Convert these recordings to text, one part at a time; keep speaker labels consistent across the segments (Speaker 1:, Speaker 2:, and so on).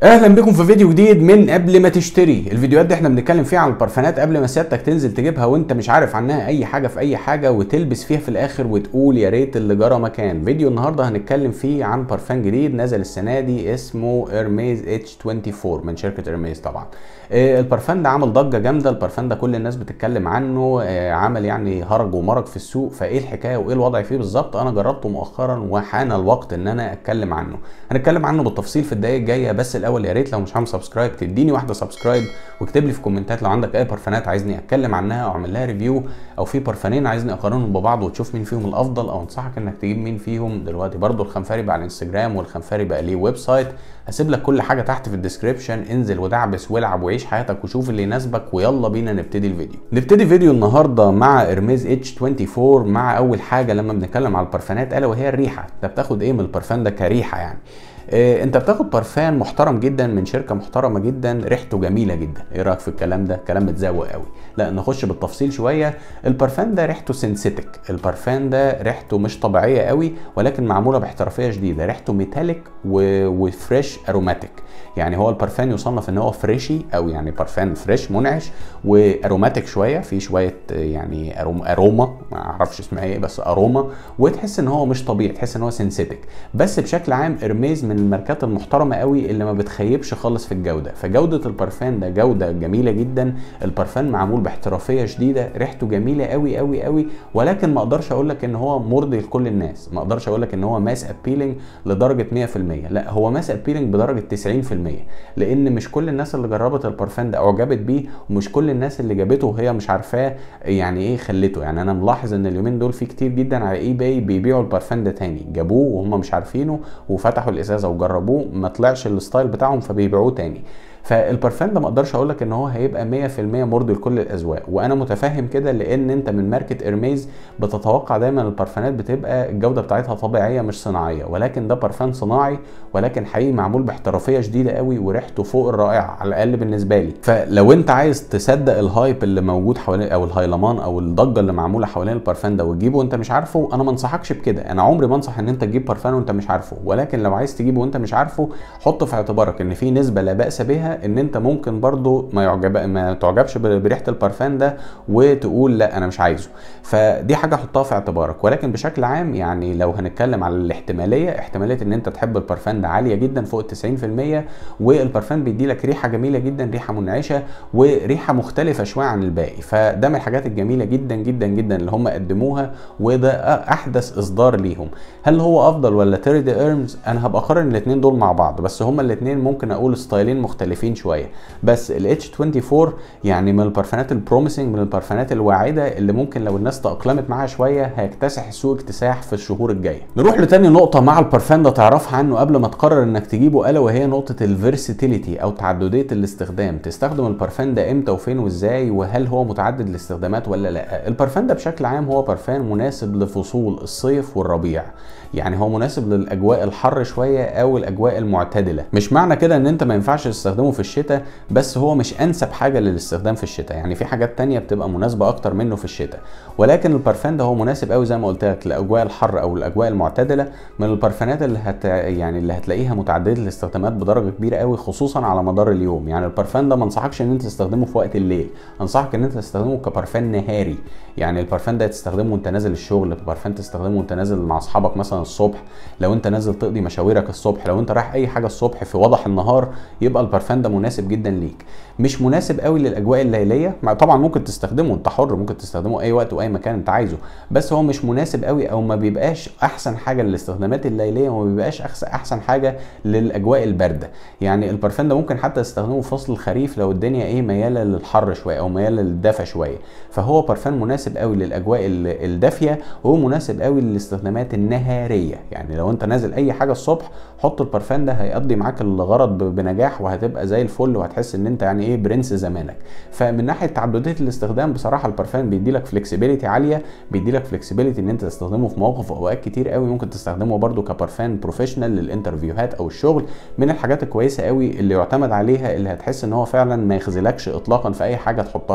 Speaker 1: اهلا بكم في فيديو جديد من قبل ما تشتري الفيديوهات دي احنا بنتكلم فيها عن البرفانات قبل ما سيادتك تنزل تجيبها وانت مش عارف عنها اي حاجه في اي حاجه وتلبس فيها في الاخر وتقول يا ريت اللي جرى مكان فيديو النهارده هنتكلم فيه عن برفان جديد نزل السنه دي اسمه ارميز اتش 24 من شركه ارميز طبعا آه، البرفان ده عمل ضجه جامده البرفان ده كل الناس بتتكلم عنه آه، عمل يعني هرج ومرج في السوق فايه الحكايه وايه الوضع فيه بالظبط انا جربته مؤخرا وحان الوقت ان انا اتكلم عنه هنتكلم عنه بالتفصيل في الدقايق الجايه بس الاول يا ريت لو مش عامل سبسكرايب تديني واحده سبسكرايب واكتب لي في كومنتات لو عندك اي برفانات عايزني اتكلم عنها او اعمل لها ريفيو او في برفانين عايزني اقارنهم ببعض وتشوف مين فيهم الافضل او انصحك انك تجيب مين فيهم دلوقتي برضو الخنفري بقى على الانستجرام والخنفري بقى ليه ويب سايت هسيب لك كل حاجه تحت في الديسكريبشن انزل ودعبس والعب وعيش حياتك وشوف اللي يناسبك ويلا بينا نبتدي الفيديو نبتدي فيديو النهارده مع ارميز اتش 24 مع اول حاجه لما بنتكلم على البرفانات الا وهي الريحه انت بتاخد ايه من البرفان ده كريحه يعني آه، انت بتاخد برفان محترم جدا من شركه محترمه جدا ريحته جميله جدا ايه رايك في الكلام ده كلام متزوق قوي لا نخش بالتفصيل شويه البرفان ده ريحته سينثيتك البرفان ده ريحته مش طبيعيه قوي ولكن معموله باحترافيه شديده ريحته ميتاليك و... وفريش اروماتيك يعني هو البرفان يصنف ان هو فريشي او يعني برفان فريش منعش واروماتيك شويه في شويه آه، يعني أروم... اروما ما اعرفش اسمها ايه بس اروما وتحس ان هو مش طبيعي تحس ان هو سينثيتك بس بشكل عام ارميز من الماركات المحترمه قوي اللي ما بتخيبش خالص في الجوده فجوده البرفان ده جوده جميله جدا البرفان معمول باحترافيه شديده ريحته جميله قوي قوي قوي ولكن ما اقدرش اقول لك ان هو مرضي لكل الناس ما اقدرش اقول لك ان هو ماس ابيلينج لدرجه 100% لا هو ماس ابيلينج بدرجه 90% لان مش كل الناس اللي جربت البرفان ده اعجبت بيه ومش كل الناس اللي جابته وهي مش عارفاه يعني ايه خلته يعني انا ملاحظ ان اليومين دول في كتير جدا على اي باي بيبيعوا البرفان ده تاني جابوه وهم مش عارفينه وفتحوا الازازه وجربوه ما طلعش الستايل بتاعهم فبيبيعوه تاني فالبرفان ده ما اقدرش اقول لك ان هو هيبقى 100% مرضي لكل الاذواق وانا متفهم كده لان انت من ماركه ارميز بتتوقع دايما البرفانات بتبقى الجوده بتاعتها طبيعيه مش صناعيه ولكن ده برفان صناعي ولكن حقيقي معمول باحترافيه شديده قوي وريحته فوق الرائعه على الاقل بالنسبه لي فلو انت عايز تصدق الهايب اللي موجود حوالين او الهيلمان او الضجه اللي معموله حوالين البرفان ده وتجيبه وانت مش عارفه انا ما انصحكش بكده انا عمري ما انصح ان انت تجيب برفان وانت مش عارفه ولكن لو عايز تجيبه وانت مش عارفه حط في اعتبارك ان في نسبه لا باس بها ان انت ممكن برضو ما يعجب ما تعجبش بريحه البرفان ده وتقول لا انا مش عايزه فدي حاجه حطها في اعتبارك ولكن بشكل عام يعني لو هنتكلم على الاحتماليه احتماليه ان انت تحب البرفان ده عاليه جدا فوق ال 90% والبرفان بيدي لك ريحه جميله جدا ريحه منعشه وريحه مختلفه شويه عن الباقي فده من الحاجات الجميله جدا جدا جدا اللي هم قدموها وده احدث اصدار ليهم هل هو افضل ولا تيري ايرمز انا هبقى اقارن الاثنين دول مع بعض بس هما الاثنين ممكن اقول ستايلين مختلفين شويه بس ال H24 يعني من البرفانات البروميسنج من البرفانات الواعده اللي ممكن لو الناس تاقلمت معاها شويه هيكتسح السوق اكتساح في الشهور الجايه نروح لتاني نقطه مع البرفان ده تعرفها عنه قبل ما تقرر انك تجيبه الا وهي نقطه الفيرسيتيليتي او تعدديه الاستخدام تستخدم البرفان ده امتى وفين وازاي وهل هو متعدد الاستخدامات ولا لا البرفان ده بشكل عام هو برفان مناسب لفصول الصيف والربيع يعني هو مناسب للاجواء الحر شويه او الاجواء المعتدله مش معنى كده ان انت ما ينفعش تستخدمه في الشتاء بس هو مش انسب حاجه للاستخدام في الشتاء يعني في حاجات تانية بتبقى مناسبه اكتر منه في الشتاء ولكن البرفان ده هو مناسب قوي زي ما قلت لك لاجواء الحر او الاجواء المعتدله من البرفانات اللي هت يعني اللي هتلاقيها متعدده الاستخدامات بدرجه كبيره قوي خصوصا على مدار اليوم يعني البرفان ده ما انصحكش ان انت تستخدمه في وقت الليل انصحك ان انت تستخدمه كبرفان نهاري يعني البرفان ده تستخدمه وانت نازل الشغل البرفان تستخدمه وانت نازل مع اصحابك مثلا الصبح لو انت نازل تقضي مشاويرك الصبح لو انت رايح اي حاجه الصبح في وضح النهار يبقى البرفان ده مناسب جدا ليك مش مناسب قوي للاجواء الليليه طبعا ممكن تستخدمه انت حر ممكن تستخدمه اي وقت واي مكان انت عايزه بس هو مش مناسب قوي او ما بيبقاش احسن حاجه للاستخدامات الليليه وما بيبقاش احسن حاجه للاجواء البارده يعني البرفان ده ممكن حتى تستخدمه في فصل الخريف لو الدنيا ايه مياله للحر شويه او مياله للدفى شويه فهو برفان مناسب قوي للاجواء الدافيه وهو مناسب قوي للاستخدامات النهاريه يعني لو انت نازل اي حاجه الصبح حط البرفان ده هيقضي معاك الغرض بنجاح وهتبقى زي الفل وهتحس ان انت يعني ايه برنس زمانك فمن ناحيه تعدديه الاستخدام بصراحه البرفان بيدي لك فلكسبيليتي عاليه بيدي لك فلكسبيليتي ان انت تستخدمه في مواقف واوقات كتير قوي ممكن تستخدمه برده كبرفان بروفيشنال للانترفيوهات او الشغل من الحاجات الكويسه قوي اللي يعتمد عليها اللي هتحس ان هو فعلا ما يخذلكش اطلاقا في اي حاجه تحطها فيه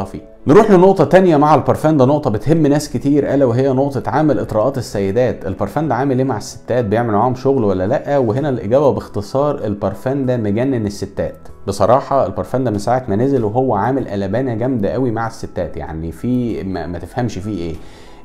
Speaker 1: نروح لنقطة تانية مع البرفان ده نقطة بتهم ناس كتير الا وهي نقطة عامل اطراءات السيدات، البرفان ده عامل ايه مع الستات؟ بيعمل معاهم شغل ولا لا؟ وهنا الإجابة باختصار البرفان ده مجنن الستات، بصراحة البرفان ده من ساعة ما نزل وهو عامل قلبانة جامدة قوي مع الستات، يعني في ما, ما تفهمش فيه ايه.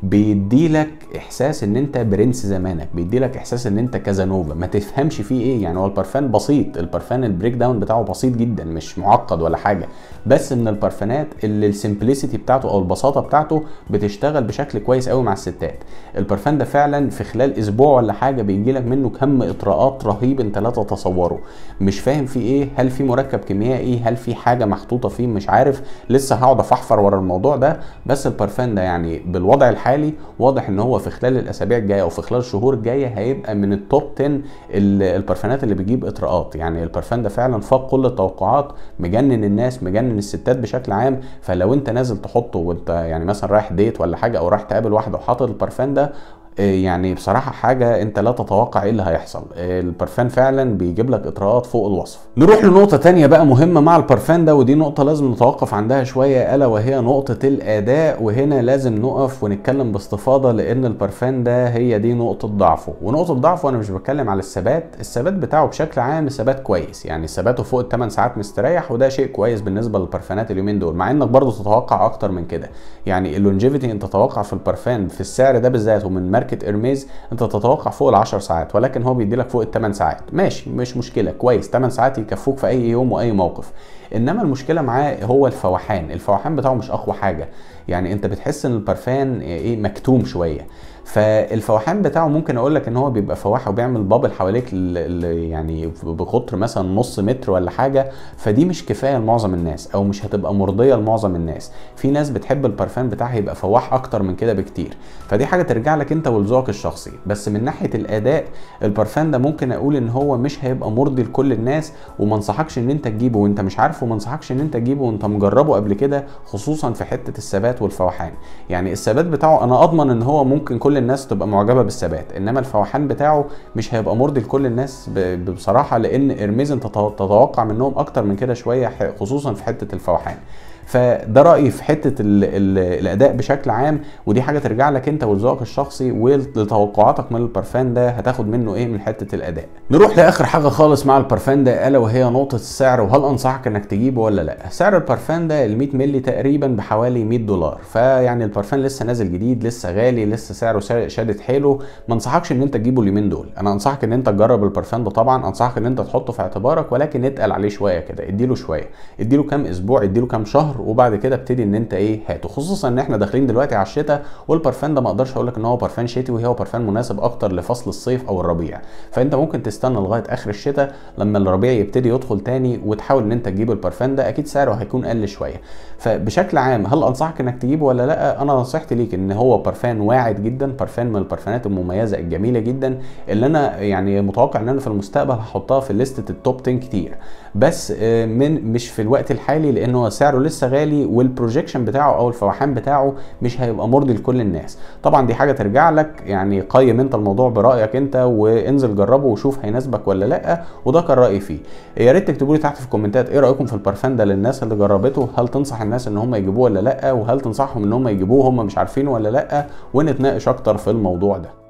Speaker 1: بيديلك احساس ان انت برنس زمانك بيديلك احساس ان انت كازانوفا ما تفهمش فيه ايه يعني هو البرفان بسيط البرفان البريك داون بتاعه بسيط جدا مش معقد ولا حاجه بس من البرفانات اللي السمبلسيتي بتاعته او البساطه بتاعته بتشتغل بشكل كويس قوي مع الستات البرفان ده فعلا في خلال اسبوع ولا حاجه بيجي لك منه كم اطراءات رهيب انت لا تتصوره مش فاهم فيه ايه هل في مركب كيميائي هل في حاجه محطوطه فيه مش عارف لسه هقعد افحفر ورا الموضوع ده بس البرفان ده يعني بالوضع الحالي الحالي واضح ان هو في خلال الاسابيع الجايه او في خلال الشهور الجايه هيبقى من التوب 10 البرفانات اللي بتجيب اطراءات يعني البرفان ده فعلا فاق كل التوقعات مجنن الناس مجنن الستات بشكل عام فلو انت نازل تحطه وانت يعني مثلا رايح ديت ولا حاجه او رايح تقابل واحده وحاطط البرفان ده يعني بصراحه حاجه انت لا تتوقع ايه اللي هيحصل البرفان فعلا بيجيب لك اطراءات فوق الوصف نروح لنقطه تانية بقى مهمه مع البرفان ده ودي نقطه لازم نتوقف عندها شويه الا وهي نقطه الاداء وهنا لازم نقف ونتكلم باستفاضه لان البرفان ده هي دي نقطه ضعفه ونقطه ضعفه انا مش بتكلم على الثبات الثبات بتاعه بشكل عام ثبات كويس يعني ثباته فوق ال 8 ساعات مستريح وده شيء كويس بالنسبه للبرفانات اليومين دول مع انك برضه تتوقع اكتر من كده يعني اللونجيفيتي انت تتوقع في البرفان في السعر ده بالذات ومن ماركه ارميز انت تتوقع فوق ال 10 ساعات ولكن هو بيدي لك فوق ال 8 ساعات ماشي مش مشكله كويس 8 ساعات يكفوك في اي يوم واي موقف انما المشكله معاه هو الفوحان الفوحان بتاعه مش اقوى حاجه يعني انت بتحس ان البرفان ايه مكتوم شويه فالفوحان بتاعه ممكن اقول لك ان هو بيبقى فواحه وبيعمل بابل حواليك يعني بقطر مثلا نص متر ولا حاجه فدي مش كفايه لمعظم الناس او مش هتبقى مرضيه لمعظم الناس في ناس بتحب البرفان بتاعها يبقى فواح اكتر من كده بكتير فدي حاجه ترجع لك انت ولذوقك الشخصي بس من ناحيه الاداء البرفان ده ممكن اقول ان هو مش هيبقى مرضي لكل الناس وما انصحكش ان انت تجيبه وانت مش عارفه وما انصحكش ان انت تجيبه وانت مجربه قبل كده خصوصا في حته الثبات والفوحان يعني الثبات بتاعه انا اضمن ان هو ممكن كل الناس تبقى معجبه بالثبات انما الفوحان بتاعه مش هيبقى مرضي لكل الناس بصراحه لان ارميز انت تتوقع منهم اكتر من كده شويه خصوصا في حته الفوحان فده رايي في حته ال ال الاداء بشكل عام ودي حاجه ترجع لك انت وذوقك الشخصي ولتوقعاتك من البرفان ده هتاخد منه ايه من حته الاداء نروح لاخر حاجه خالص مع البرفان ده الا وهي نقطه السعر وهل انصحك انك تجيبه ولا لا سعر البرفان ده ال 100 مللي تقريبا بحوالي 100 دولار فيعني البرفان لسه نازل جديد لسه غالي لسه سعره شادد حيله ما انصحكش ان انت تجيبه اليومين دول انا انصحك ان انت تجرب البرفان ده طبعا انصحك ان انت تحطه في اعتبارك ولكن اتقل عليه شويه كده اديله شويه اديله كام اسبوع اديله كام شهر وبعد كده ابتدي ان انت ايه هاته خصوصا ان احنا داخلين دلوقتي على الشتاء والبرفان ده ما اقدرش اقول لك ان هو برفان شتوي هو برفان مناسب اكتر لفصل الصيف او الربيع فانت ممكن تستنى لغايه اخر الشتاء لما الربيع يبتدي يدخل تاني وتحاول ان انت تجيب البرفان ده اكيد سعره هيكون قل شويه فبشكل عام هل انصحك انك تجيبه ولا لا انا نصيحتي ليك ان هو برفان واعد جدا برفان من البرفانات المميزه الجميله جدا اللي انا يعني متوقع ان انا في المستقبل هحطها في لستة التوب 10 كتير بس من مش في الوقت الحالي لانه سعره لسه غالي والبروجيكشن بتاعه او الفوحان بتاعه مش هيبقى مرضي لكل الناس طبعا دي حاجه ترجع لك يعني قيم انت الموضوع برايك انت وانزل جربه وشوف هيناسبك ولا لا وده كان رايي فيه يا ريت تكتبوا لي تحت في الكومنتات ايه رايكم في البرفان ده للناس اللي جربته هل تنصح الناس ان هم يجيبوه ولا لا وهل تنصحهم ان هم يجيبوه هم مش عارفين ولا لا ونتناقش اكتر في الموضوع ده